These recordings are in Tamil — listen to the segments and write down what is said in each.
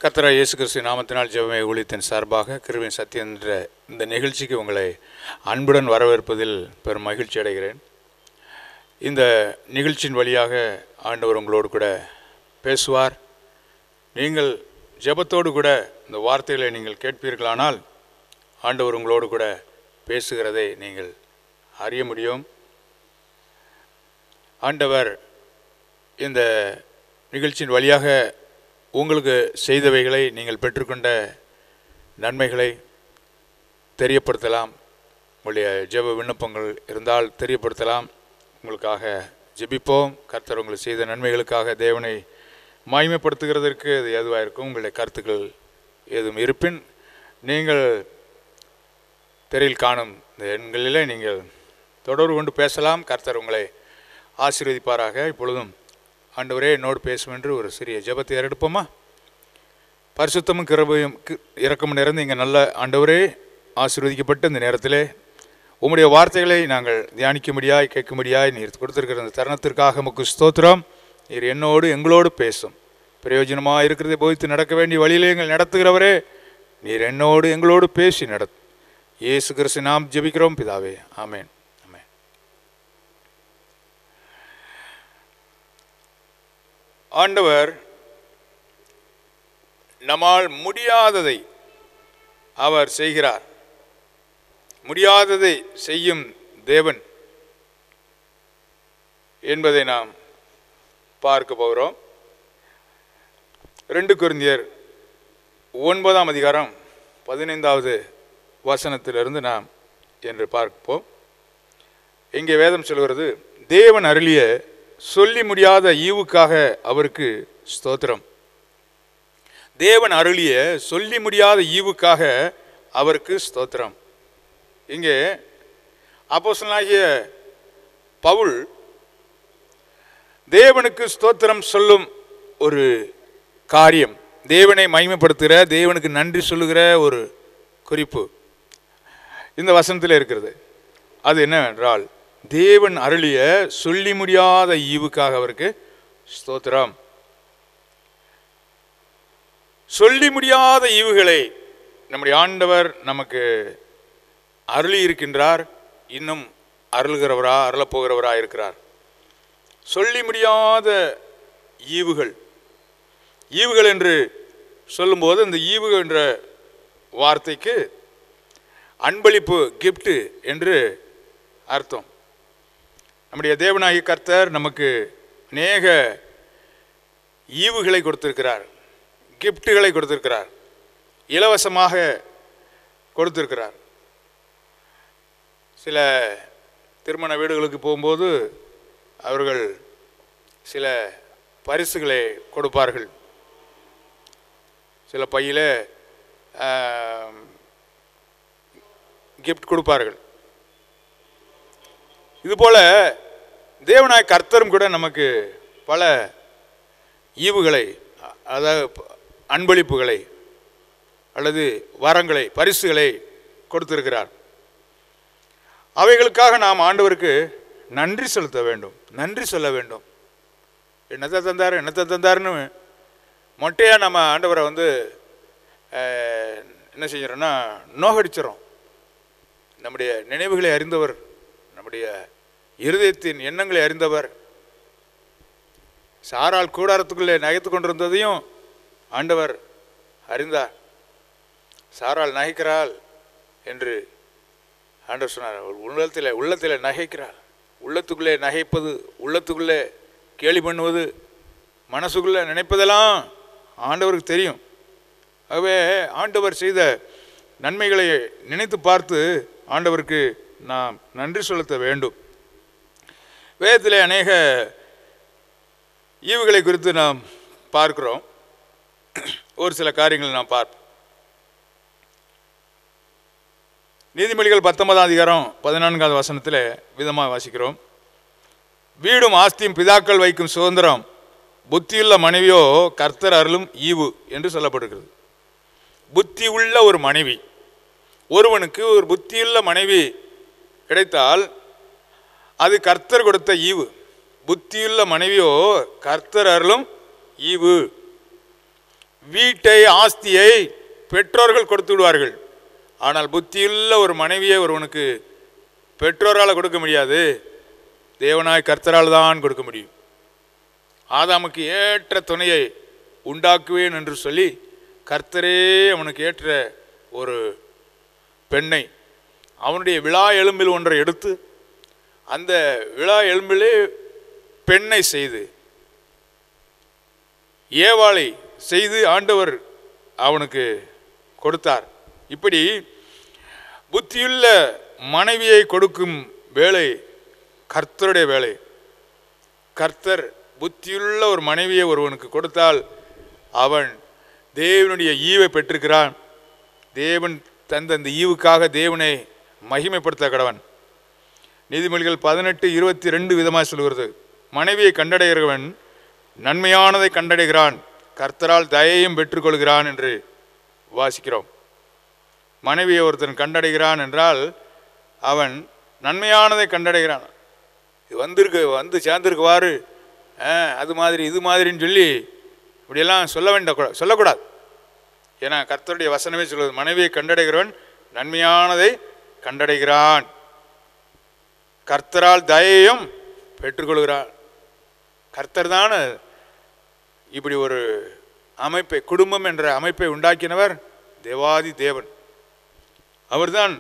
கர்த்தராய் இயேசு கிறிஸ்து நாமத்தினால் ஜெபமே ஊழியத்தின் சார்பாக கிருவின் சத்தியம் என்ற இந்த நிகழ்ச்சிக்கு உங்களை அன்புடன் வரவேற்பதில் பெரும் மகிழ்ச்சி அடைகிறேன் இந்த நிகழ்ச்சியின் வழியாக ஆண்டவர் உங்களோடு கூட பேசுவார் நீங்கள் ஜெபத்தோடு கூட இந்த வார்த்தைகளை நீங்கள் கேட்பீர்களானால் ஆண்டவர் உங்களோடு கூட பேசுகிறதை நீங்கள் அறிய முடியும் ஆண்டவர் இந்த நிகழ்ச்சியின் வழியாக உங்களுக்கு செய்தவைகளை நீங்கள் பெற்றுக்கொண்ட நன்மைகளை தெரியப்படுத்தலாம் உங்களுடைய ஜெப விண்ணப்பங்கள் இருந்தால் தெரியப்படுத்தலாம் உங்களுக்காக ஜெபிப்போம் கர்த்தர் உங்களுக்கு செய்த நன்மைகளுக்காக தேவனை மாய்மைப்படுத்துகிறதற்கு அது ஏதுவாக இருக்கும் உங்களுடைய கருத்துக்கள் ஏதும் இருப்பின் நீங்கள் திரையில் காணும் இந்த எண்களிலே நீங்கள் தொடர்பு கொண்டு பேசலாம் கர்த்தர் உங்களை ஆசீர்வதிப்பாராக இப்பொழுதும் ஆண்டவரே என்னோடு பேசும் என்று ஒரு சிறிய ஜெபத்தை எடுப்போமா பரிசுத்தமும் கிருபையும் கி- இரக்கமும் நிறைந்து இங்கே நல்ல ஆண்டவரே ஆசீர்வதிக்கப்பட்ட இந்த நேரத்திலே உம்முடைய வார்த்தைகளை நாங்கள் தியானிக்கும்படியாய் கேட்கும்படியாய் நீர் கொடுத்திருக்கிற இந்த தருணத்திற்காக உமக்கு ஸ்தோத்திரம் நீர் என்னோடு எங்களோடு பேசும் பிரயோஜனமாக இருக்கிறதை போதித்து நடக்க வேண்டிய வழியிலே எங்கள் நடத்துகிறவரே நீர் என்னோடு எங்களோடு பேசி நடத்து இயேசு கிறிஸ்து நாம் ஜெபிக்கிறோம் பிதாவே ஆமென் ஆமென் ஆண்டவர் நம்மால் முடியாததை அவர் செய்கிறார் முடியாததை செய்யும் தேவன் என்பதை நாம் பார்க்க போகிறோம் ரெண்டு குருந்தியர் ஒன்பதாம் அதிகாரம் பதினைந்தாவது வசனத்திலிருந்து நாம் என்று பார்ப்போம் இங்கே வேதம் சொல்கிறது தேவன் அருளிய சொல்லி முடியாத ஈவுக்காக அவருக்கு ஸ்தோத்திரம் தேவன் அருளிய சொல்லி முடியாத ஈவுக்காக அவருக்கு ஸ்தோத்திரம் இங்கே அப்போஸ்தலனாகிய பவுல் தேவனுக்கு ஸ்தோத்திரம் சொல்லும் ஒரு காரியம் தேவனை மகிமைப்படுத்துகிற தேவனுக்கு நன்றி சொல்லுகிற ஒரு குறிப்பு இந்த வசனத்தில் இருக்கிறது அது என்னவென்றால் தேவன் அருளிய சொல்லி முடியாத ஈவுக்காக அவருக்கு ஸ்தோத்திரம் சொல்லி முடியாத ஈவுகளை நம்முடைய ஆண்டவர் நமக்கு அருளி இருக்கின்றார் இன்னும் அருள்கிறவரா அருளப்போகிறவரா இருக்கிறார் சொல்லி முடியாத ஈவுகள் ஈவுகள் என்று சொல்லும்போது இந்த ஈவு என்ற வார்த்தைக்கு அன்பளிப்பு கிஃப்ட் என்று அர்த்தம் நம்முடைய தேவனாகிய கர்த்தர் நமக்கு அநேக ஈவுகளை கொடுத்திருக்கிறார் கிஃப்ட்டுகளை கொடுத்திருக்கிறார் இலவசமாக கொடுத்திருக்கிறார் சில திருமண வீடுகளுக்கு போகும்போது அவர்கள் சில பரிசுகளை கொடுப்பார்கள் சில பையில் கிஃப்ட் கொடுப்பார்கள் இதுபோல தேவனாய் கர்த்தரும் கூட நமக்கு பல ஈவுகளை அ- அதாவது ப- அன்பளிப்புகளை அல்லது வரங்களை பரிசுகளை கொடுத்திருக்கிறார் அவைகளுக்காக நாம் ஆண்டவருக்கு நன்றி செலுத்த வேண்டும் நன்றி சொல்ல வேண்டும் என்னத்தை தந்தார் என்னத்தை தந்தாருன்னு மொட்டையாக நம்ம ஆண்டவரை வந்து அஹ், என்ன செஞ்சிடறோம்னா நோகடிச்சிடறோம் நம்முடைய நினைவுகளை அறிந்தவர் நம்முடைய இருதயத்தின் எண்ணங்களை அறிந்தவர் சாரால் கூடாரத்துக்குள்ளே நகைத்து கொண்டிருந்ததையும் ஆண்டவர் அறிந்தார் சாரால் நகைக்கிறாள் என்று ஆண்டவர் சொன்னார் அவள் உள்ளத்தில் உள்ளத்தில் நகைக்கிறாள் உள்ளத்துக்குள்ளே நகைப்பது உள்ளத்துக்குள்ளே கேலி பண்ணுவது மனசுக்குள்ளே நினைப்பதெல்லாம் ஆண்டவருக்கு தெரியும் ஆகவே ஆண்டவர் செய்த நன்மைகளை நினைத்து பார்த்து ஆண்டவருக்கு நாம் நன்றி செலுத்த வேண்டும் வேதத்திலே அநேக ஈவுகளை குறித்து நாம் பார்க்கிறோம் ஒரு சில காரியங்களை நாம் பார்ப்போம் நீதிமொழிகள் பத்தொன்பதாம் அதிகாரம் பதினான்காவது வசனத்தில் விதமாக வாசிக்கிறோம் வீடும் ஆஸ்தியும் பிதாக்கள் வைக்கும் சுதந்திரம் புத்தியுள்ள மனைவியோ கர்த்தர் அருளும் ஈவு என்று சொல்லப்படுகிறது புத்தி உள்ள ஒரு மனைவி ஒருவனுக்கு ஒரு புத்தியுள்ள மனைவி கிடைத்தால் அது கர்த்தர் கொடுத்த ஈவு புத்தியுள்ள மனைவியோ கர்த்தர் அருளும் ஈவு வீட்டை ஆஸ்தியை பெற்றோர்கள் கொடுத்து விடுவார்கள் ஆனால் புத்தியுள்ள ஒரு மனைவியை ஒருவனுக்கு பெற்றோரால் கொடுக்க முடியாது தேவனாய் கர்த்தரால் தான் கொடுக்க முடியும் ஆதாமுக்கு ஏற்ற துணையை உண்டாக்குவேன் என்று சொல்லி கர்த்தரே அவனுக்கு ஏற்ற ஒரு பெண்ணை அவனுடைய விழா எலும்பில் ஒன்றை எடுத்து அந்த விழா எலும்பிலே பெண்ணை செய்து ஏவாளை செய்து ஆண்டவர் அவனுக்கு கொடுத்தார் இப்படி புத்தியுள்ள மனைவியை கொடுக்கும் வேலை கர்த்தருடைய வேலை கர்த்தர் புத்தியுள்ள ஒரு மனைவியை ஒருவனுக்கு கொடுத்தால் அவன் தேவனுடைய ஈவை பெற்றிருக்கிறான் தேவன் தந்த அந்த ஈவுக்காக தேவனை மகிமைப்படுத்த கடவன் நீதிமொழிகள் பதினெட்டு இருபத்தி ரெண்டு விதமாக சொல்கிறது மனைவியை கண்டடைகிறவன் நன்மையானதை கண்டடைகிறான் கர்த்தரால் தயையும் பெற்றுக்கொள்கிறான் என்று வாசிக்கிறோம் மனைவியை ஒருத்தன் கண்டடைகிறான் என்றால் அவன் நன்மையானதை கண்டடைகிறான் இது வந்திருக்கு வந்து சேர்ந்துருக்குவாரு ஆ, அது மாதிரி இது மாதிரின்னு சொல்லி இப்படியெல்லாம் சொல்ல வேண்டாம் சொல்லக்கூடாது ஏன்னா கர்த்தருடைய வசனமே சொல்லுது மனைவியை கண்டடைகிறவன் நன்மையானதை கண்டடைகிறான் கர்த்தரால் தயையும் பெற்றுக்கொள்கிறான் கர்த்தர் தான் இப்படி ஒரு அமைப்பை குடும்பம் என்ற அமைப்பை உண்டாக்கினவர் தேவாதி தேவன் அவர்தான்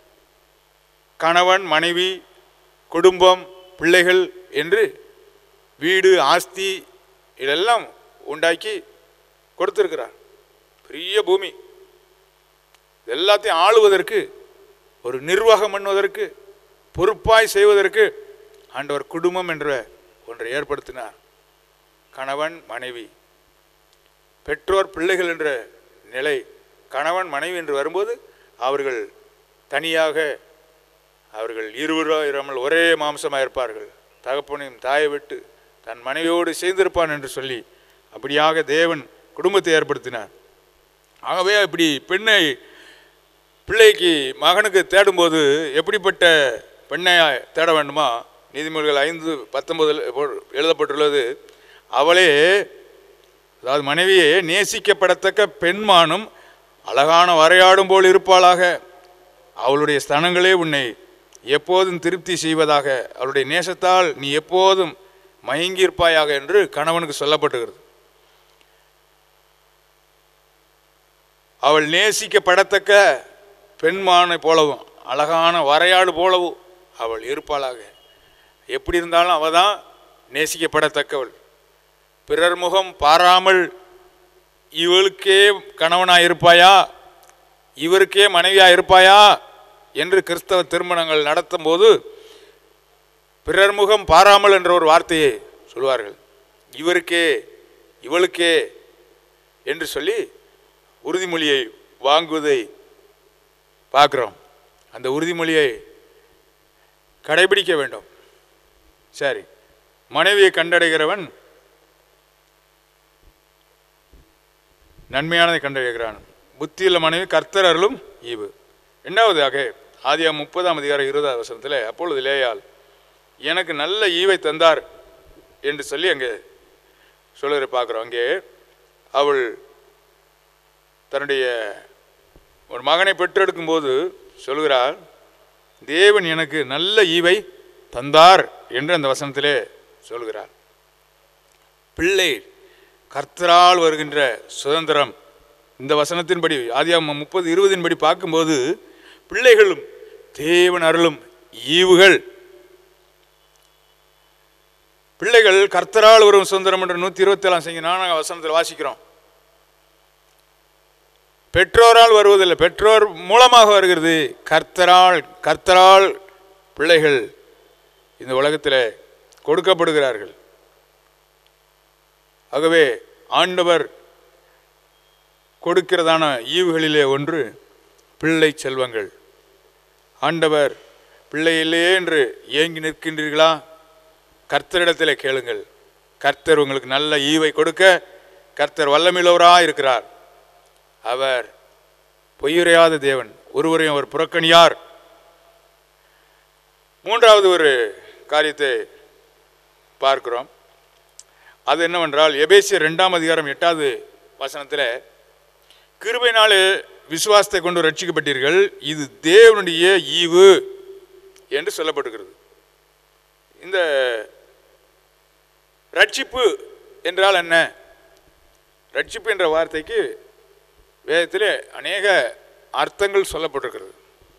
கணவன் மனைவி குடும்பம் பிள்ளைகள் என்று வீடு ஆஸ்தி இதெல்லாம் உண்டாக்கி கொடுத்திருக்கிறார் பெரிய பூமி எல்லாத்தையும் ஆளுவதற்கு ஒரு நிர்வாகம் பண்ணுவதற்கு பொறுப்பாய் செய்வதற்கு ஆண்டவர் குடும்பம் என்ற ஒன்றை ஏற்படுத்தினார் கணவன் மனைவி பெற்றோர் பிள்ளைகள் என்ற நிலை கணவன் மனைவி என்று வரும்போது அவர்கள் தனியாக அவர்கள் இருவராக இராமல் ஒரே மாம்சமாக இருப்பார்கள் தகப்பனையும் தாயை விட்டு தன் மனைவியோடு சேர்ந்திருப்பான் என்று சொல்லி அப்படியாக தேவன் குடும்பத்தை ஏற்படுத்தினார் ஆகவே இப்படி பெண்ணை பிள்ளைக்கு மகனுக்கு தேடும்போது எப்படிப்பட்ட பெண்ணை தேட வேண்டுமா நீதிமொழிகள் ஐந்து பத்தொன்பதில் எழுதப்பட்டுள்ளது அவளே அதாவது மனைவியே நேசிக்கப்படத்தக்க பெண்மானும் அழகான வரையாடும் போல் இருப்பாளாக அவளுடைய ஸ்தனங்களே உன்னை எப்போதும் திருப்தி செய்வதாக அவளுடைய நேசத்தால் நீ எப்போதும் மயங்கியிருப்பாயாக என்று கணவனுக்கு சொல்லப்பட்டுகிறது அவள் நேசிக்கப்படத்தக்க பெண்மானை போலவும் அழகான வரையாடு போலவும் அவள் இருப்பாளாக எப்படி இருந்தாலும் அவள் தான் நேசிக்கப்படத்தக்கவள் பிறர் முகம் பாராமல் இவளுக்கே கணவனாக இருப்பாயா இவருக்கே மனைவியாக இருப்பாயா என்று கிறிஸ்தவ திருமணங்கள் நடத்தும் போது பிறர் முகம் பாராமல் என்ற ஒரு வார்த்தையை சொல்வார்கள் இவருக்கே இவளுக்கே என்று சொல்லி உறுதிமொழியை வாங்குவதை பார்க்குறோம் அந்த உறுதிமொழியை கடைபிடிக்க வேண்டும் சரி மனைவியை கண்டடைகிறவன் நன்மையானதை கண்டடைகிறான் புத்தியுள்ள மனைவி கர்த்தர் அருளும் ஈவு ரெண்டாவதாக ஆதியா முப்பதாம் அதிகாரம் இருபதாவது வசனத்தில் அப்பொழுது லேயால் எனக்கு நல்ல ஈவை தந்தார் என்று சொல்லி அங்கே சொல்லுகிற பார்க்குறோம் அங்கே அவள் தன்னுடைய ஒரு மகனை பெற்றெடுக்கும் போது சொல்கிறார் தேவன் எனக்கு நல்ல ஈவை தந்தார் என்று அந்த வசனத்திலே சொல்கிறார் பிள்ளை கர்த்தரால் வருகின்ற சுதந்திரம் இந்த வசனத்தின்படி ஆதியாகமம் முப்பது இருபதின்படி பார்க்கும்போது பிள்ளைகளும் தேவன் அருளும் ஈவுகள் பிள்ளைகள் கர்த்தரால் வரும் சுதந்திரம் என்ற நூற்றி இருபத்தி ஏழாம் செய்ய நானாக வசனத்தில் வாசிக்கிறோம் பெற்றோரால் வருவதில்லை பெற்றோர் மூலமாக வருகிறது கர்த்தரால் கர்த்தரால் பிள்ளைகள் இந்த உலகத்தில் கொடுக்கப்படுகிறார்கள் ஆகவே ஆண்டவர் கொடுக்கிறதான ஈவுகளிலே ஒன்று பிள்ளை செல்வங்கள் ஆண்டவர் பிள்ளை இல்லையே என்று ஏங்கி நிற்கின்றீர்களா கர்த்தரிடத்தில் கேளுங்கள் கர்த்தர் உங்களுக்கு நல்ல ஈவை கொடுக்க கர்த்தர் வல்லமில்லவராக இருக்கிறார் அவர் பொய்யுரையாத தேவன் ஒருவரையும் அவர் புறக்கணியார் மூன்றாவது ஒரு காரியத்தை பார்க்கிறோம் அது என்னவென்றால் எபேசியர் ரெண்டாம் அதிகாரம் எட்டாவது வசனத்தில் கிருபையினாலே விசுவாசத்தை கொண்டு ரட்சிக்கப்பட்டீர்கள் இது தேவனுடைய ஈவு என்று சொல்லப்படுகிறது இந்த ரட்சிப்பு என்றால் என்ன ரட்சிப்பு என்ற வார்த்தைக்கு வேதத்திலே அநேக அர்த்தங்கள் சொல்லப்பட்டிருக்கிறது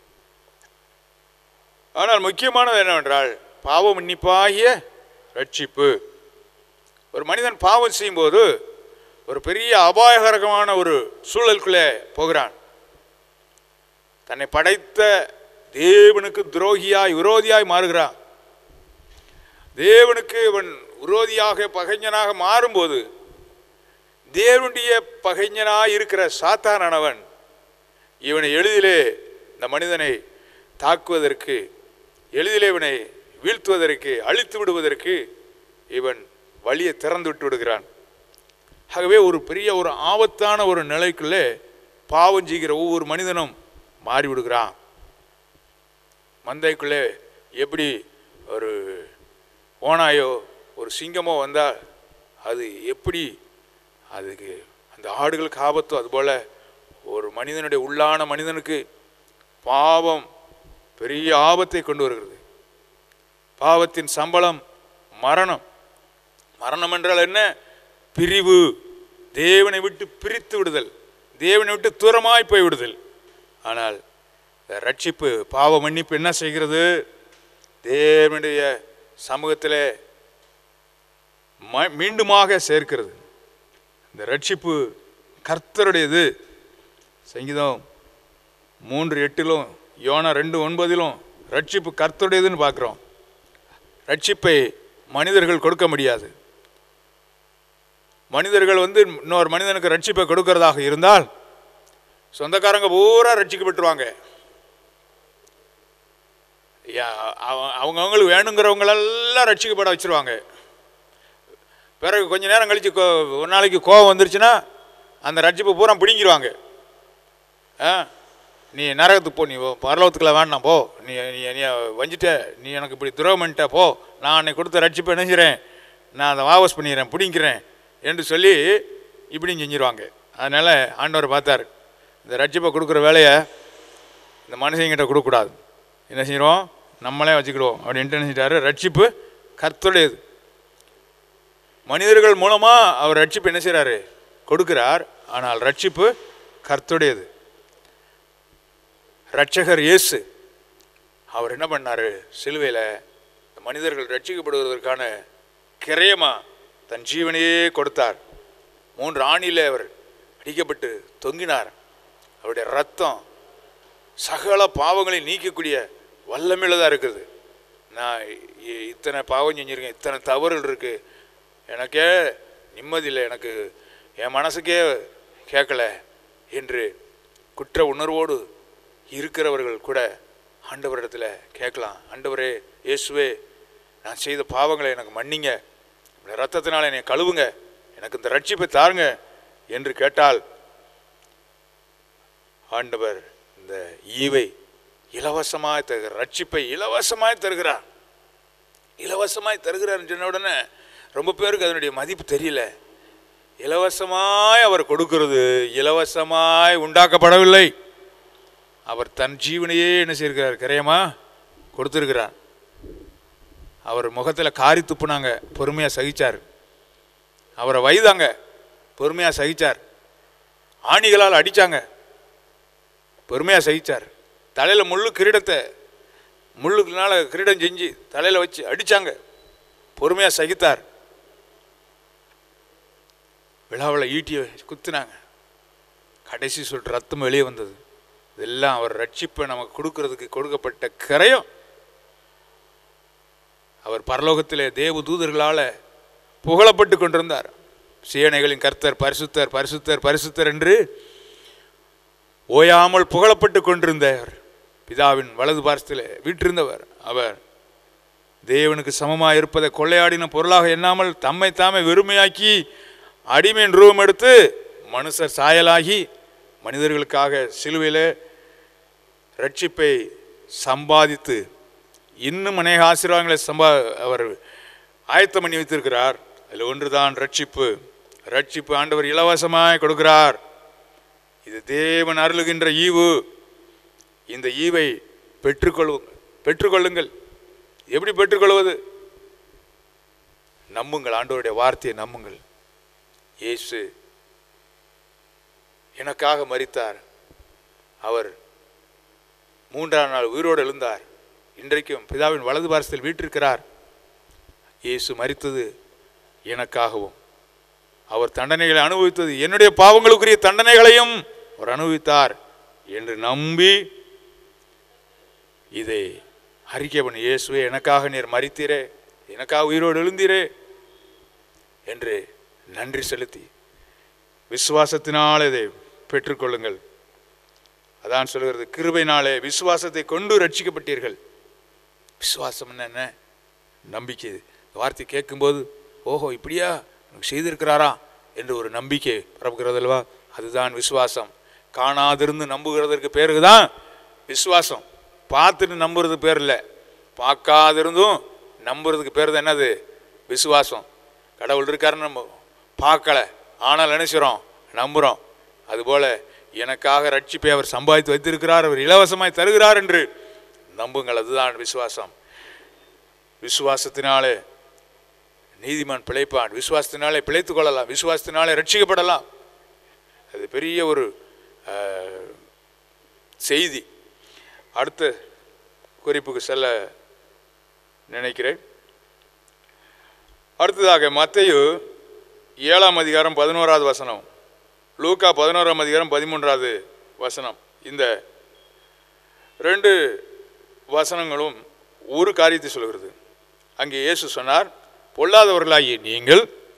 ஆனால் முக்கியமானது என்னவென்றால் பாவ மன்னிப்பாகிய ரட்சிப்பு ஒரு மனிதன் பாவம் செய்யும்போது ஒரு பெரிய அபாயகரமான ஒரு சூழலுக்குள்ளே போகிறான் தன்னை படைத்த தேவனுக்கு துரோகியாய் விரோதியாய் மாறுகிறான் தேவனுக்கு இவன் விரோதியாக பகைஞனாக மாறும்போது தேவனுடைய பகைஞனாய் இருக்கிற சாத்தானானவன் இவனை எளிதிலே இந்த மனிதனை தாக்குவதற்கு எளிதிலே இவனை வீழ்த்துவதற்கு அழித்து விடுவதற்கு இவன் வழியை திறந்து விட்டு விடுகிறான் ஆகவே ஒரு பெரிய ஒரு ஆபத்தான ஒரு நிலைக்குள்ளே பாவம் செய்கிற ஒவ்வொரு மனிதனும் மாறிவிடுகிறான் மந்தைக்குள்ளே எப்படி ஒரு ஓனாயோ ஒரு சிங்கமோ வந்தால் அது எப்படி அதுக்கு அந்த ஆடுகளுக்கு ஆபத்தோ அதுபோல் ஒரு மனிதனுடைய உள்ளான மனிதனுக்கு பாவம் பெரிய ஆபத்தை கொண்டு வருகிறது பாவத்தின் சம்பளம் மரணம் மரணம் என்றால் என்ன பிரிவு தேவனை விட்டு பிரித்து விடுதல் தேவனை விட்டு தூரமாய் போய் விடுதல் ஆனால் இந்த ரட்சிப்பு பாவ மன்னிப்பு என்ன செய்கிறது தேவனுடைய சமூகத்திலே ம- மீண்டுமாக சேர்க்கிறது இந்த ரட்சிப்பு கர்த்தருடையது சங்கீதம் மூன்று எட்டிலும் யோனா ரெண்டு ஒன்பதிலும் ரட்சிப்பு கர்த்தருடையதுன்னு பார்க்குறோம் ரட்சிப்பை மனிதர்கள் கொடுக்க முடியாது மனிதர்கள் வந்து இன்னொரு மனிதனுக்கு ரட்சிப்பை கொடுக்கறதாக இருந்தால் சொந்தக்காரங்க பூரா ரட்சிக்கப்பட்டுருவாங்க யா- அவ- அவங்கவங்களுக்கு வேணுங்கிறவங்களெல்லாம் ரட்சிக்கப்பட வச்சிருவாங்க பிறகு கொஞ்ச நேரம் கழித்து ஒரு நாளைக்கு கோவம் வந்துருச்சுன்னா அந்த ரட்சிப்பை பூரா பிடிங்கிடுவாங்க ஆ நீ நரகத்துக்கு போ நீ பரலோகத்துக்குள்ள வேண்டாம் போ நீ நீ நீ வஞ்சிட்ட நீ எனக்கு இப்படி துரோகம் பண்ணிட்ட போ நான் அன்னைக்கு கொடுத்த ரட்சிப்பை நினைக்கிறேன் நான் அதை வாபஸ் பண்ணிக்கிறேன் பிடிங்கிறேன் என்று சொல்லி இப்படியும் செஞ்சிருவாங்க அதனால் ஆண்டவர் பார்த்தார் இந்த ரட்சிப்பை கொடுக்குற வேலையை இந்த மனுஷங்கிட்ட கொடுக்கக்கூடாது என்ன செய்கிறோம் நம்மளே வச்சுக்கிடுவோம் அப்படின்ட்டு என்ன செஞ்சிட்டாரு ரட்சிப்பு கர்த்தருடையது மனிதர்கள் மூலமாக அவர் ரட்சிப்பு என்ன செய்கிறாரு கொடுக்கிறார் ஆனால் ரட்சிப்பு கர்த்தருடையது ரட்சகர் இயேசு அவர் என்ன பண்ணார் சிலுவையில் மனிதர்கள் ரட்சிக்கப்படுவதற்கான கிரயமா தன் ஜீவனையே கொடுத்தார் மூன்று ஆணியில் அவர் அடிக்கப்பட்டு தொங்கினார் அவருடைய ரத்தம் சகல பாவங்களை நீக்கக்கூடிய வல்லமையில இருக்குது நான் இ- இத்தனை பாவம் செஞ்சுருக்கேன் இத்தனை தவறுகள் இருக்குது எனக்கே நிம்மதி இல்லை எனக்கு என் மனசுக்கே கேட்கல என்று குற்ற உணர்வோடு இருக்கிறவர்கள் கூட ஆண்டவரிடத்தில் கேட்கலாம் ஆண்டவரே இயேசுவே நான் செய்த பாவங்களை எனக்கு மன்னிங்க உடைய ரத்தத்தினால் என்னை கழுவுங்க எனக்கு இந்த ரட்சிப்பை தாருங்க என்று கேட்டால் ஆண்டவர் இந்த ஈவை இலவசமாய் தருகிறார் ரட்சிப்பை இலவசமாய் தருகிறார் இலவசமாய் தருகிறார்னு சொன்ன உடனே ரொம்ப பேருக்கு அதனுடைய மதிப்பு தெரியல இலவசமாய் அவர் கொடுக்கிறது இலவசமாய் உண்டாக்கப்படவில்லை அவர் தன் ஜீவனையே என்ன செய்திருக்கிறார் கரையமா கொடுத்திருக்கிறார் அவர் முகத்தில் காரி துப்புனாங்க பொறுமையாக சகிச்சார் அவரை வைதாங்க பொறுமையாக சகிச்சார் ஆணிகளால் அடித்தாங்க பொறுமையாக சகிச்சார் தலையில் முள்ளு கிரீடத்தை முள்ளுக்குனால கிரீடம் செஞ்சு தலையில் வச்சு அடித்தாங்க பொறுமையாக சகித்தார் விழாவில் ஈட்டியை குத்துனாங்க கடைசி சொல் ரத்தம் வெளியே வந்தது இதெல்லாம் அவர் ரட்சிப்பை நமக்கு கொடுக்கறதுக்கு கொடுக்கப்பட்ட கரையும் அவர் பரலோகத்திலே தேவ தூதர்களால் புகழப்பட்டு கொண்டிருந்தார் சேனைகளின் கர்த்தர் பரிசுத்தர் பரிசுத்தர் பரிசுத்தர் என்று ஓயாமல் புகழப்பட்டு கொண்டிருந்தார் பிதாவின் வலது பார்சத்தில் வீற்றிருந்தவர் அவர் தேவனுக்கு சமமாக இருப்பதை கொள்ளையாடின பொருளாக எண்ணாமல் தம்மை தாமே வெறுமையாக்கி அடிமையின் ரூபம் எடுத்து மனுஷர் சாயலாகி மனிதர்களுக்காக சிலுவையில் ரட்சிப்பை சம்பாதித்து இன்னும் அநேக ஆசீர்வாதங்களை சம்பா அவர் ஆயத்தம் பண்ணி வைத்திருக்கிறார் அதில் ஒன்றுதான் ரட்சிப்பு ரட்சிப்பு ஆண்டவர் இலவசமாய் கொடுக்கிறார் இது தேவன் அருளுகின்ற ஈவு இந்த ஈவை பெற்றுக்கொள்ளுங்கள் பெற்றுக்கொள்ளுங்கள் எப்படி பெற்றுக்கொள்வது நம்புங்கள் ஆண்டவருடைய வார்த்தையை நம்புங்கள் இயேசு எனக்காக மரித்தார் அவர் மூன்றாம் நாள் உயிரோடு எழுந்தார் இன்றைக்கும் பிதாவின் வலது பாரசத்தில் வீற்றிருக்கிறார் இயேசு மரித்தது எனக்காகவும் அவர் தண்டனைகளை அனுபவித்தது என்னுடைய பாவங்களுக்குரிய தண்டனைகளையும் அவர் அனுபவித்தார் என்று நம்பி இதை அறிக்கை பண்ணி இயேசுவே எனக்காக நீர் மரித்தீரே எனக்காக உயிரோடு எழுந்தீரே என்று நன்றி செலுத்தி விசுவாசத்தினால் இதை பெற்றுக்கொள்ளுங்கள் அதான் சொல்கிறது கிருபைனாலே விசுவாசத்தை கொண்டு ரட்சிக்கப்பட்டீர்கள் விசுவாசம் என்ன நம்பிக்கை இந்த வார்த்தை கேட்கும்போது ஓஹோ இப்படியா எனக்கு செய்திருக்கிறாரா என்று ஒரு நம்பிக்கை பரப்புகிறது அல்லவா அதுதான் விசுவாசம் காணாதிருந்து நம்புகிறதற்கு பேருக்கு தான் விசுவாசம் பார்த்துட்டு நம்புறது பேர் இல்லை பார்க்காதிருந்தும் நம்புறதுக்கு பேர் தான் என்னது விசுவாசம் கடவுள் இருக்காருன்னு நம்ம பார்க்கல ஆனால் நினைச்சிரோம் நம்புகிறோம் அதுபோல எனக்காக ரட்சிப்பை அவர் சம்பாதித்து வைத்திருக்கிறார் அவர் இலவசமாய் தருகிறார் என்று நம்புங்கள் அதுதான் விசுவாசம் விசுவாசத்தினாலே நீதிமான் பிழைப்பான் விசுவாசத்தினாலே பிழைத்துக் கொள்ளலாம் விசுவாசத்தினாலே ரட்சிக்கப்படலாம் அது பெரிய ஒரு அஹ், செய்தி அடுத்த குறிப்புக்கு செல்ல நினைக்கிறேன் அடுத்ததாக மத்தேயு ஏழாம் அதிகாரம் பதினோராவது வசனம் லூக்கா பதினோராம் அதிகாரம் பதிமூன்றாவது வசனம் இந்த ரெண்டு வசனங்களும் ஒரு காரியத்தை சொல்கிறது அங்கே இயேசு சொன்னார் பொல்லாதவர்களாகிய நீங்கள்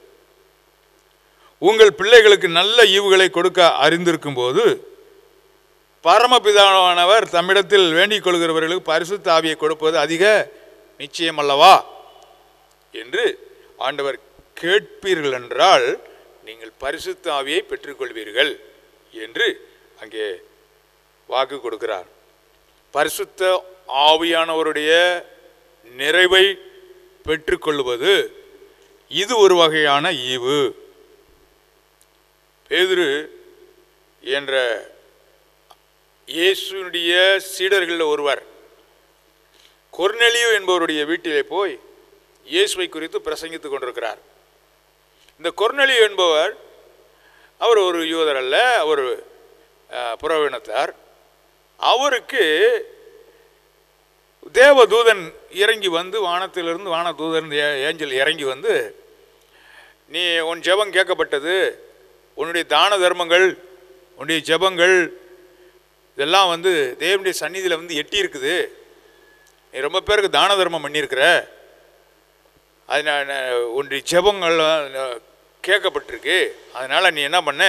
உங்கள் பிள்ளைகளுக்கு நல்ல ஈவுகளை கொடுக்க அறிந்திருக்கும் போது பரமபிதாவானவர் தம்மிடத்தில் வேண்டிக் கொள்கிறவர்களுக்கு பரிசுத்த ஆவியை கொடுப்பது அதிக நிச்சயம் அல்லவா என்று ஆண்டவர் கேட்பீர்கள் என்றால் நீங்கள் பரிசுத்த ஆவியை பெற்றுக்கொள்வீர்கள் என்று அங்கே வாக்கு கொடுக்கிறார் பரிசுத்த ஆவியானவருடைய நிறைவை பெற்றுக்கொள்வது இது ஒரு வகையான ஈவு பேதுரு என்ற இயேசுனுடைய சீடர்களில் ஒருவர் கொர்நெலியு என்பவருடைய வீட்டிலே போய் இயேசுவை குறித்து பிரசங்கித்துக் கொண்டிருக்கிறார் இந்த கொர்நெலியு என்பவர் அவர் ஒரு யூதர் அல்ல அவர் அஹ், புறவினத்தார் அவருக்கு தேவதூதன் இறங்கி வந்து வானத்திலிருந்து வானதூதன் ஏ- ஏஞ்சல் இறங்கி வந்து நீ உன் ஜெபம் கேட்கப்பட்டது உன்னுடைய தான தர்மங்கள் உன்னுடைய ஜெபங்கள் இதெல்லாம் வந்து தேவனுடைய சந்நிதியில் வந்து எட்டி இருக்குது நீ ரொம்ப பேருக்கு தான தர்மம் பண்ணியிருக்கிற அது நான் நான் உன்னுடைய ஜெபங்கள் கேட்கப்பட்டிருக்கு அதனால் நீ என்ன பண்ண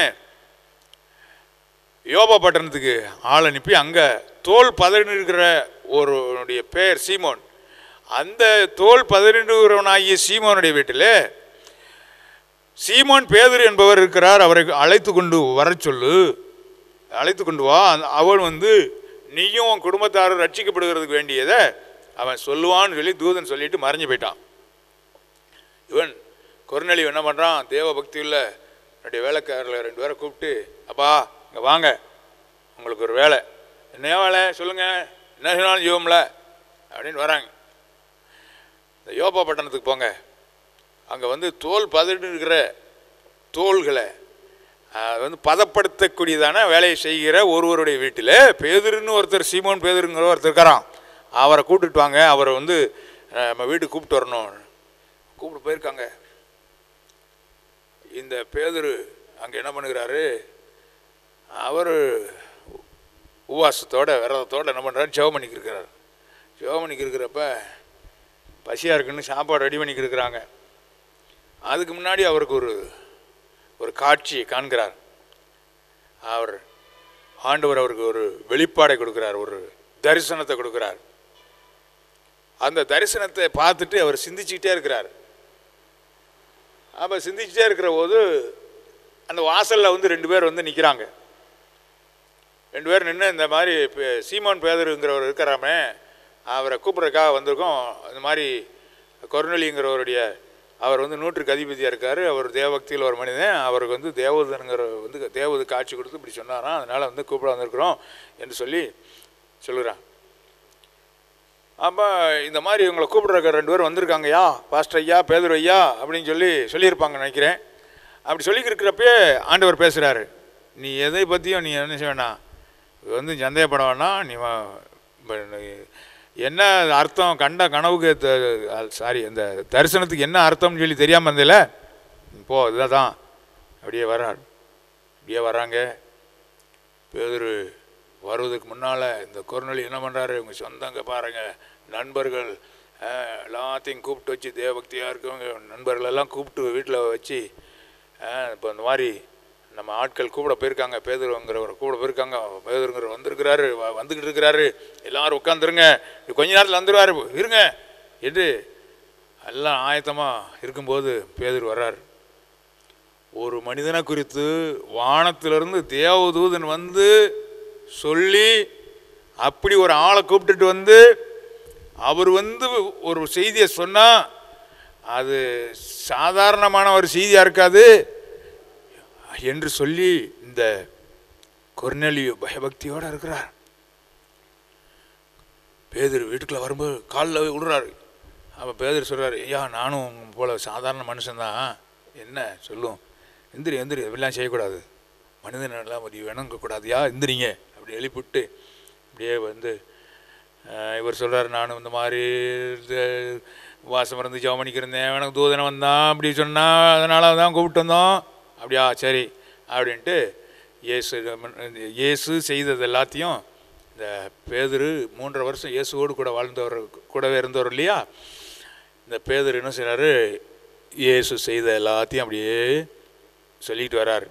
யோபா பட்டணத்துக்கு ஆள் அனுப்பி அங்கே தோல் பதறிருக்கிற ஒருவனுடைய பெயர் சீமோன் அந்த தோல் பதறிடுகிறவனாகிய சீமோனுடைய வீட்டில் சீமோன் பேதுரு என்பவர் இருக்கிறார் அவரை அழைத்து கொண்டு வரச் சொல்லு அழைத்து கொண்டு வா அந்த- அவன் வந்து நீயும் உன் குடும்பத்தாரும் ரட்சிக்கப்படுகிறதுக்கு வேண்டியதை அவன் சொல்லுவான்னு சொல்லி தூதன் சொல்லிட்டு மறைஞ்சு போயிட்டான் இவன் கொர்நெலி என்ன பண்ணுறான் தேவ பக்தியுள்ள என்னுடைய வேலைக்காரர்களை ரெண்டு பேரை கூப்பிட்டு அப்பா இங்கே வாங்க உங்களுக்கு ஒரு வேலை என்ன வேலை சொல்லுங்கள் என்ன சொன்னாலும் ஜீவம்ல அப்படின்னு வராங்க இந்த யோபா பட்டணத்துக்கு போங்க அங்கே வந்து தோல் பதட்டு இருக்கிற தோள்களை அஹ், வந்து பதப்படுத்தக்கூடியதான வேலையை செய்கிற ஒருவருடைய வீட்டில் பேதுருன்னு ஒருத்தர் சீமோன் பேதுருங்கிற ஒருத்தர் இருக்கிறான் அவரை கூப்பிட்டுட்டு வாங்க அவரை வந்து அஹ், நம்ம வீட்டுக்கு கூப்பிட்டு வரணும் கூப்பிட்டு போயிருக்காங்க இந்த பேதுரு அங்கே என்ன பண்ணுகிறாரு அவர் உபவாசத்தோட விரதத்தோட என்ன பண்ணுறாரு ஜெபம் பண்ணிக்கிட்டு இருக்கிறார் ஜெபம் பண்ணிக்கிட்டு இருக்கிறப்ப பசியாக இருக்குன்னு சாப்பாடு ரெடி பண்ணிக்கிட்டு இருக்கிறாங்க அதுக்கு முன்னாடி அவருக்கு ஒரு ஒரு காட்சியை காண்கிறார் அவர் ஆண்டவர் அவருக்கு ஒரு வெளிப்பாடை கொடுக்கிறார் ஒரு தரிசனத்தை கொடுக்கிறார் அந்த தரிசனத்தை பார்த்துட்டு அவர் சிந்திச்சுக்கிட்டே இருக்கிறார் அப்போ சிந்திச்சுட்டே இருக்கிற போது அந்த வாசலில் வந்து ரெண்டு பேர் வந்து நிற்கிறாங்க ரெண்டு பேர் நின்று இந்த மாதிரி பே- சீமோன் பேதருங்கிறவர் இருக்கிறாமே அவரை கூப்பிட்றதுக்காக வந்திருக்கோம் இந்த மாதிரி கொர்நலிங்கிறவருடைய அவர் வந்து நூற்றுக்கு அதிபதியாக இருக்கார் அவர் தேவபக்தியில் ஒரு மனிதன் அவருக்கு வந்து தேவதனுங்கிற வந்து தேவது காட்சி கொடுத்து இப்படி சொன்னாராம் அதனால் வந்து கூப்பிட வந்திருக்கிறோம் என்று சொல்லி சொல்லுறான் அப்போ இந்த மாதிரி இவங்களை கூப்பிடுறக்க ரெண்டு பேர் வந்திருக்காங்கய்யா பாஸ்டர் ஐயா பேதர் ஐயா அப்படின்னு சொல்லி சொல்லியிருப்பாங்க நினைக்கிறேன் அப்படி சொல்லிக்கிறப்பே ஆண்டவர் பேசுகிறாரு நீ எதை பற்றியும் நீ என்ன செய்ய வேணாம் இது வந்து சந்தேகப்பட வேணாம் நீ வா- ப- நீ- என்ன அர்த்தம் கண்ட கனவுக்கு சாரி அந்த தரிசனத்துக்கு என்ன அர்த்தம்னு சொல்லி தெரியாமல் இருந்தில்ல போ இதான் தான் அப்படியே வர்றார் அப்படியே வர்றாங்க பேதர் வருவதுக்கு முன்னால் இந்த குறுநொழி என்ன பண்ணுறாரு உங்கள் சொந்தங்க பாருங்க நண்பர்கள் அஹ், எல்லாத்தையும் கூப்பிட்டு வச்சு தேவபக்தியாக இருக்கவங்க நண்பர்கள் எல்லாம் கூப்பிட்டு வீட்டில் வச்சு இப்போ இந்த மாதிரி நம்ம ஆட்கள் கூப்பிட போயிருக்காங்க பேதுருங்கிறவர் கூப்பிட போயிருக்காங்க பேதுருங்கிறவர் வந்திருக்கிறாரு வ- வந்துக்கிட்டு இருக்கிறாரு எல்லாரும் உட்காந்துருங்க கொஞ்ச நேரத்தில் வந்துடுவார் இருங்க என்று எல்லாம் ஆயத்தமாக இருக்கும்போது பேதுரு வர்றார் ஒரு மனிதனை குறித்து வானத்திலிருந்து தேவதூதன் வந்து சொல்லி அப்படி ஒரு ஆளை கூப்பிட்டுட்டு வந்து அவர் வந்து ஒரு செய்தியை சொன்னால் அது சாதாரணமான ஒரு செய்தியாக இருக்காது என்று சொல்லி இந்த கொர்நெலியு பயபக்தியோடு இருக்கிறார் பேதர் வீட்டுக்குள்ள வரும்போது காலில் விடுறாரு அப்போ பேதர் சொல்கிறார் ஐயா நானும் உங்களை போல சாதாரண மனுஷன்தான் என்ன சொல்லும் எந்திரி எந்திரி இதெல்லாம் செய்யக்கூடாது மனிதனெல்லாம் ஒரு வேணுங்கக்கூடாதுயா எந்திரிங்க அப்படி எழுப்பிவிட்டு அப்படியே வந்து அஹ், இவர் சொல்கிறார் நானும் இந்த மாதிரி இது வாசம் இருந்து ஜெபம் பண்ணிக்கிறேன் எனக்கு தூதனை வந்தான் அப்படி சொன்னால் அதனால தான் கூப்பிட்டு வந்தோம் அப்படியா சரி அப்படின்ட்டு இயேசு இயேசு செய்தது எல்லாத்தையும் இந்த பேதுரு மூன்றரை வருஷம் இயேசுவோடு கூட வாழ்ந்தவர் கூடவே இருந்தவர் இல்லையா இந்த பேதுரு என்ன செய்கிறாரு இயேசு செய்த எல்லாத்தையும் அப்படியே சொல்லிட்டு வரார்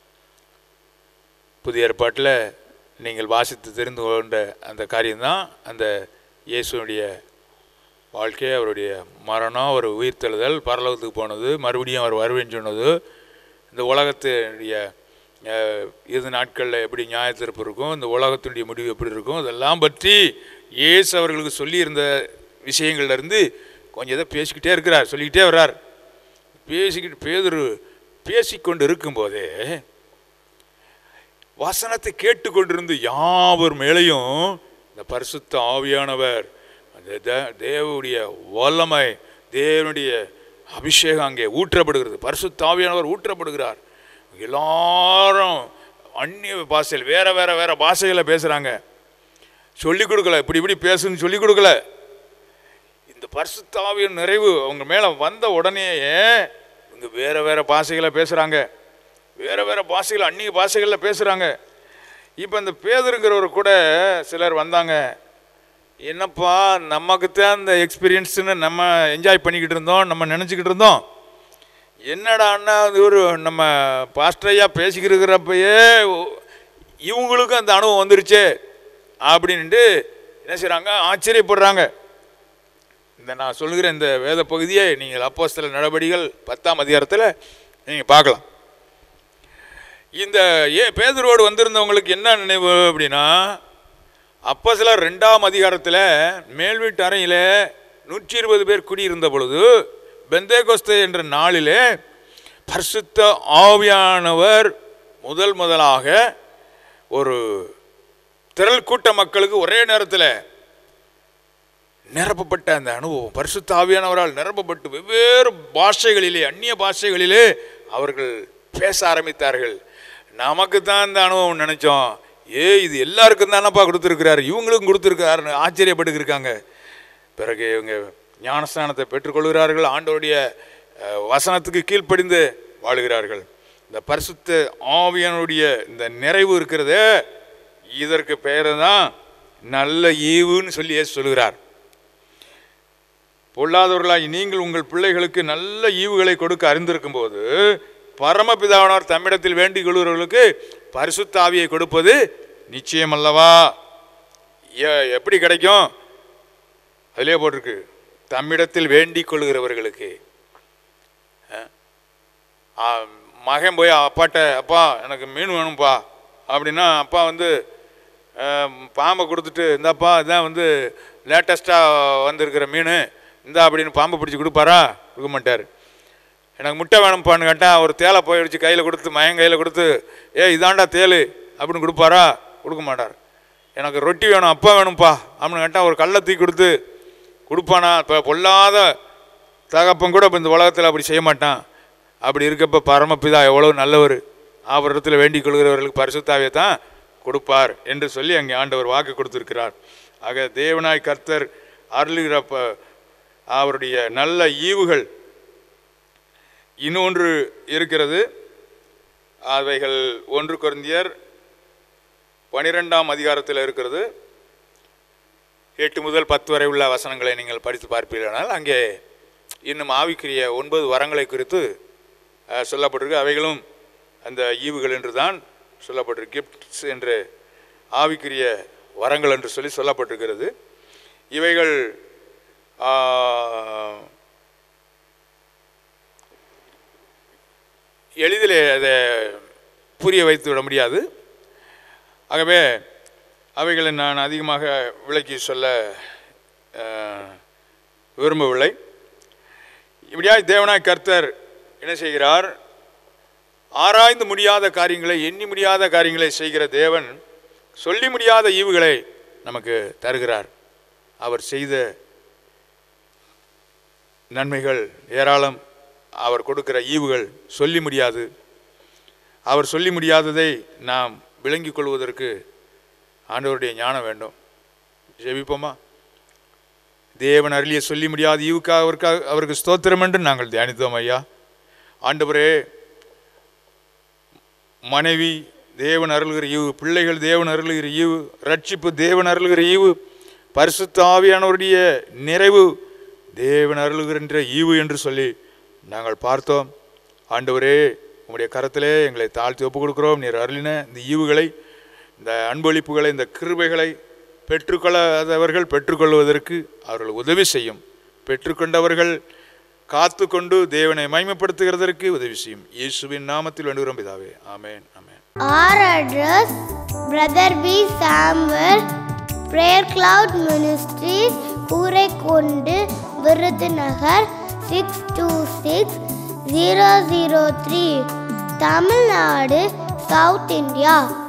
புதிய ஏற்பாட்டில் நீங்கள் வாசித்து தெரிந்து கொண்ட அந்த காரியம்தான் அந்த இயேசுனுடைய வாழ்க்கை அவருடைய மரணம் அவர் உயிர்த்தெழுதல் பரலோகத்துக்கு போனது மறுபடியும் அவர் வருவேன்னு சொன்னது இந்த உலகத்தினுடைய அஹ், இறுதி நாட்களில் எப்படி நியாயத்திருப்பு இருக்கும் இந்த உலகத்தினுடைய முடிவு எப்படி இருக்கும் இதெல்லாம் பற்றி இயேசு அவர்களுக்கு சொல்லியிருந்த விஷயங்கள்ல இருந்து கொஞ்சம் இதை பேசிக்கிட்டே இருக்கிறார் சொல்லிக்கிட்டே வர்றார் பேசிக்கிட்டு பேதுரு பேசிக்கொண்டு இருக்கும்போதே வசனத்தை கேட்டுக்கொண்டிருந்து யாவர் மேலேயும் இந்த பரிசுத்த ஆவியானவர் அந்த தே- தேவனுடைய வல்லமை தேவனுடைய அபிஷேகம் அங்கே ஊற்றப்படுகிறது பரிசுத்த ஆவியானவர் ஊற்றப்படுகிறார் எல்லாரும் அந்நிய பாஷையில் வேற வேற வேற பாஷைகளை பேசுகிறாங்க சொல்லிக் கொடுக்கல இப்படி இப்படி பேசுன்னு சொல்லிக் கொடுக்கல இந்த பரிசுத்தாவியின் நிறைவு அவங்க மேலே வந்த உடனேயே இவங்க வேற வேற பாஷைகளை பேசுகிறாங்க வேற வேற பாஷைகள் அந்நிய பாஷைகளில் பேசுகிறாங்க இப்போ இந்த பேதருங்கிறவர் கூட சிலர் வந்தாங்க என்னப்பா நமக்குத்தான் இந்த எக்ஸ்பீரியன்ஸ்னு நம்ம என்ஜாய் பண்ணிக்கிட்டு இருந்தோம் நம்ம நினச்சிக்கிட்டு இருந்தோம் என்னடான்னா அது ஒரு நம்ம பாஸ்டரையா பேசிக்கிட்டு இருக்கிறப்பயே இவங்களுக்கும் அந்த அனுபவம் வந்துருச்சே அப்படின்ட்டு என்ன செய்கிறாங்க ஆச்சரியப்படுறாங்க இந்த நான் சொல்லுகிற இந்த வேத பகுதியை நீங்கள் அப்போஸ்தல நடவடிக்கைகள் பத்தாம் அதிகாரத்தில் நீங்கள் பார்க்கலாம் இந்த ஏ பேதுருவோடு வந்திருந்தவங்களுக்கு என்ன நினைவு அப்படின்னா அப்போ சில ரெண்டாம் அதிகாரத்தில் மேல் வீட்டு அறையில் நூற்றி இருபது பேர் குடியிருந்த பொழுது பெந்தேகோஸ்தே என்ற நாளிலே பரிசுத்த ஆவியானவர் முதல் முதலாக ஒரு திரள் கூட்ட மக்களுக்கு ஒரே நேரத்தில் நிரப்பப்பட்ட அந்த அனுபவம் பரிசுத்த ஆவியானவரால் நிரப்பப்பட்டு வெவ்வேறு பாஷைகளிலே அந்நிய பாஷைகளிலே அவர்கள் பேச ஆரம்பித்தார்கள் நமக்கு தான் இந்த அனுபவம் நினைச்சோம் ஏ இது எல்லாருக்கும் தானப்பா கொடுத்துருக்கிறாரு இவங்களுக்கும் கொடுத்துருக்காருன்னு ஆச்சரியப்பட்டுக்கிருக்காங்க பிறகு இவங்க ஞானஸ்தானத்தை பெற்றுக்கொள்கிறார்கள் ஆண்டவருடைய அஹ், வசனத்துக்கு கீழ்ப்படிந்து வாழுகிறார்கள் இந்த பரிசுத்த ஆவியானுடைய இந்த நிறைவு இருக்கிறதே இதற்கு பெயர் தான் நல்ல ஈவுன்னு சொல்லி இயேசு சொல்கிறார் பொல்லாதவர்களாகி நீங்கள் உங்கள் பிள்ளைகளுக்கு நல்ல ஈவுகளை கொடுக்க அறிந்திருக்கும் போது பரமபிதாவானவர் தம்மிடத்தில் வேண்டிக் கொள்கிறவர்களுக்கு பரிசுத்த ஆவியை கொடுப்பது நிச்சயம் அல்லவா எ- எப்படி கிடைக்கும் அதிலே போட்டிருக்கு தம்மிடத்தில் வேண்டிக் கொள்கிறவர்களுக்கு அஹ், ஆ, மகன் போய் அப்பாட்ட அப்பா எனக்கு மீன் வேணும்ப்பா அப்படின்னா அப்பா வந்து அஹ், பாம்பை கொடுத்துட்டு இந்தாப்பா இதான் வந்து லேட்டஸ்ட்டாக வந்திருக்கிற மீன் இந்தா அப்படின்னு பாம்பை பிடிச்சி கொடுப்பாரா கொடுக்க மாட்டார் எனக்கு முட்டை வேணும்ப்பான்னு கேட்டால் ஒரு தேலை போய் அடிச்சு கையில் கொடுத்து மயன் கையில் கொடுத்து ஏ இதாண்டா தேல் அப்படின்னு கொடுப்பாரா கொடுக்க மாட்டார் எனக்கு ரொட்டி வேணும் அப்பா வேணும்ப்பா அப்படின்னு கேட்டால் ஒரு கல்லை தூக்கி கொடுத்து கொடுப்பானா இப்போ பொல்லாத தகப்பன் கூட இப்போ இந்த உலகத்தில் அப்படி செய்ய மாட்டான் அப்படி இருக்கப்ப பரமபிதா எவ்வளோ நல்லவர் அவரிடத்தில் வேண்டிக் கொள்கிறவர்களுக்கு பரிசுத்தாவே தான் கொடுப்பார் என்று சொல்லி அங்கே ஆண்டவர் வாக்கு கொடுத்திருக்கிறார் ஆக தேவனாய் கர்த்தர் அருளுகிறப்ப அவருடைய நல்ல ஈவுகள் இன்னொன்று இருக்கிறது அவைகள் ஒன்று குருந்தியர் பனிரெண்டாம் அதிகாரத்தில் இருக்கிறது எட்டு முதல் பத்து வரை உள்ள வசனங்களை நீங்கள் படித்து பார்ப்பீர்களானால் அங்கே இன்னும் ஆவிக்குரிய ஒன்பது வரங்களை குறித்து அஹ், சொல்லப்பட்டிருக்கு அவைகளும் அந்த ஈவுகள் என்று தான் சொல்லப்பட்டிருக்கு கிஃப்ட்ஸ் என்று ஆவிக்குரிய வரங்கள் என்று சொல்லி சொல்லப்பட்டிருக்கிறது இவைகள் ஆஹ், எளிதில் அதை புரிய வைத்து விட முடியாது ஆகவே அவைகளை நான் அதிகமாக விளக்கி சொல்ல அஹ், விரும்பவில்லை இப்படியாய் தேவனாய் கர்த்தர் என்ன செய்கிறார் ஆராய்ந்து முடியாத காரியங்களை எண்ணி முடியாத காரியங்களை செய்கிற தேவன் சொல்லி முடியாத ஈவுகளை நமக்கு தருகிறார் அவர் செய்த நன்மைகள் ஏராளம் அவர் கொடுக்கிற ஈவுகள் சொல்லி முடியாது அவர் சொல்லி முடியாததை நாம் விளங்கிக் கொள்வதற்கு ஆண்டவருடைய ஞானம் வேண்டும் ஜெபிப்போமா தேவன் அருளிய சொல்லி முடியாத ஈவுக்காக அவருக்காக அவருக்கு ஸ்தோத்திரம் என்று நாங்கள் தியானித்தோம் ஐயா ஆண்டவரே மனைவி தேவன் அருள்கிற ஈவு பிள்ளைகள் தேவன் அருள்கிற ஈவு ரட்சிப்பு தேவன் அருள்கிற ஈவு பரிசுத்த ஆவியானவருடைய நிறைவு தேவன் அருள்கின்ற ஈவு என்று சொல்லி நாங்கள் பார்த்தோம் ஆண்டவரே உம்முடைய கரத்திலே எங்களை தாழ்த்தி ஒப்புக் கொடுக்கிறோம் நீர் அருளின இந்த ஈவுகளை இந்த அன்பளிப்புகளை இந்த கிருபைகளை பெற்றுக்கொள்ளாதவர்கள் பெற்றுக்கொள்வதற்கு அவர்கள் உதவி செய்யும் பெற்றுக்கொண்டவர்கள் காத்து கொண்டு தேவனை மைமைப்படுத்துகிறதற்கு உதவி செய்யும் இயேசுவின் நாமத்தில் வேண்டுகிறோம் பிதாவே ஆமென் ஆமென் Our address Brother B. Samuel Prayer Cloud Ministries கூரைக்கொண்டு Virudhunagar six two six zero zero three Tamil Nadu south India